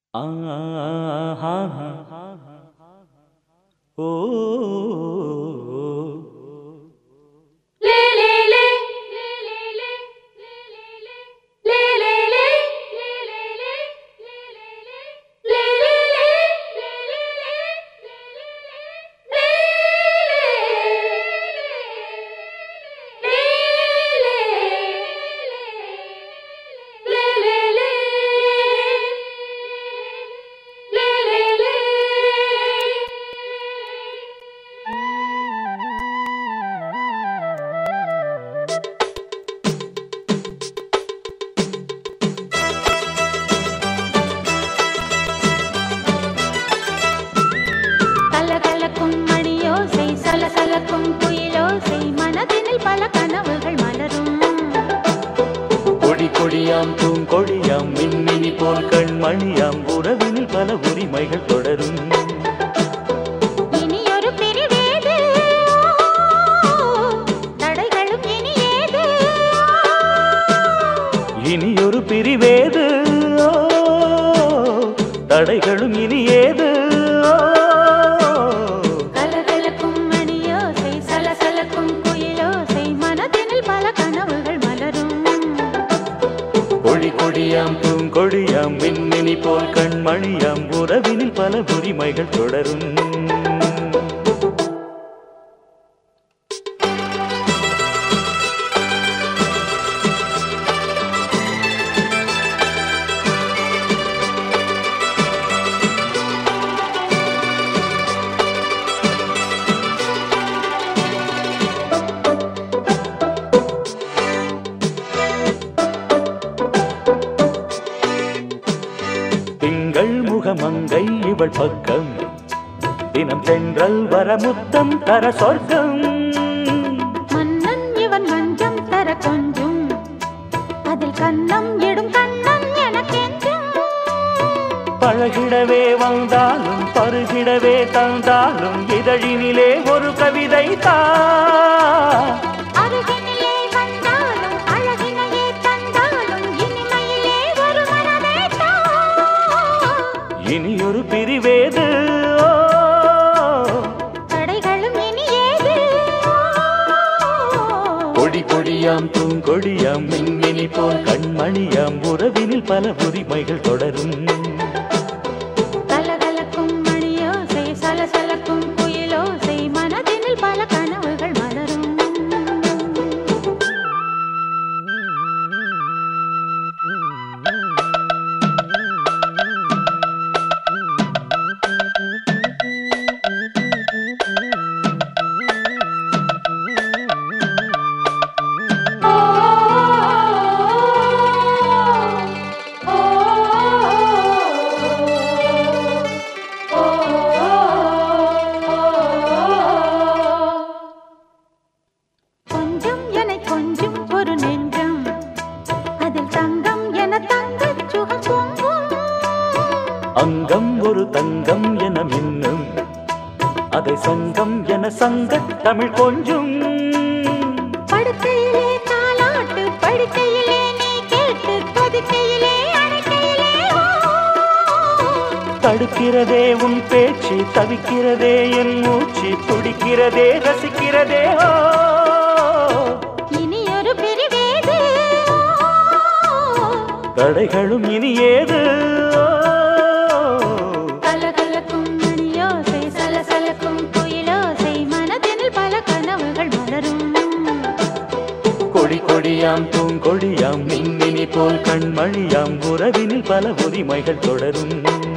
ஓ லே லே லே லே லே லே லே லே லே லே லே லே லே கலகலக்கும் மணியோசை சலசலக்கும் குயிலோசை மனதினில் பல கனவுகள் மலரும் கொடி கொடியாம் பூங்கொடியாம் மின்மினி போல் கண்மணியாம் உறவினில் பல உரிமைகள் தொடரும் இனியொரு பிரிவேது தடைகளும் இனி ஏது இனியொரு பிரிவேது ஓ, தடைகளும் இனி ஏது ஓ. கலகலக்கும் மணியோசை சலசலக்கும் குயிலோசை மனதினில் பல கனவுகள் மலரும் கொடி கொடியாம் பூங்கொடியாம் மின்மினி போல் கண்மணியாம் உறவினில் பல உரிமைகள் தொடரும் திங்கள் முகமங்கை இவள் பக்கம் தினம் தென்றல் வர முத்தம் தர சொர்க்கம் மன்னன் இவன் மஞ்சம் தர கொஞ்சும் அதில் கண்ணம் எடும் கண்ணம் எனக்கெஞ்சும் பழகிடவே வந்தாலும் பருகிடவே தந்தாலும் இதழினிலே ஒரு கவிதை தா அருகினிலே வந்தாலும் அழகினையே தந்தாலும் இனிமையிலே ஒரு மனமேட்டா இனியொரு பிரிவேது ஓ. தடைகளும் இனி ஏது கொடி கொடியாம் பூங்கொடியாம் மின்மினி போல் கண்மணியாம் உறவினில் பல உரிமைகள் தொடரும் கலகலக்கும் மணியோசை சலசலக்கும் குயிலோசை மனதினில் பல கனவுகள் மலரும் கொஞ்சம் என கொஞ்சம் ஒரு நெஞ்சம் அதில் தங்கம் என தங்கச் சுகம் பொங்கும் அங்கம் ஒரு தங்கம் என மின்னும் அதை சங்கம் என சங்கத் தமிழ் கொஞ்சும் படுக்கையிலே தாலாட்டு படுக்கையிலே நீ கேட்டு கொதிக்கையிலே அணைக்கையிலே ஓ. தடுக்கிறதே உன் பேச்சு தவிக்கிறதே என் மூச்சு துடிக்கிறதே ரசிக்கிறதே ஓ இனி ஒரு பிரிவேது தடைகளும் இனி ஏது ஓ. கலகலக்கும் மணியோசை சலசலக்கும் குயிலோசை மனதினில் பல கனவுகள் மலரும் கொடி கொடியாம் பூங்கொடியாம் மின்மினி போல் கண்மணியாம் உறவினில் பல உரிமைகள் தொடரும்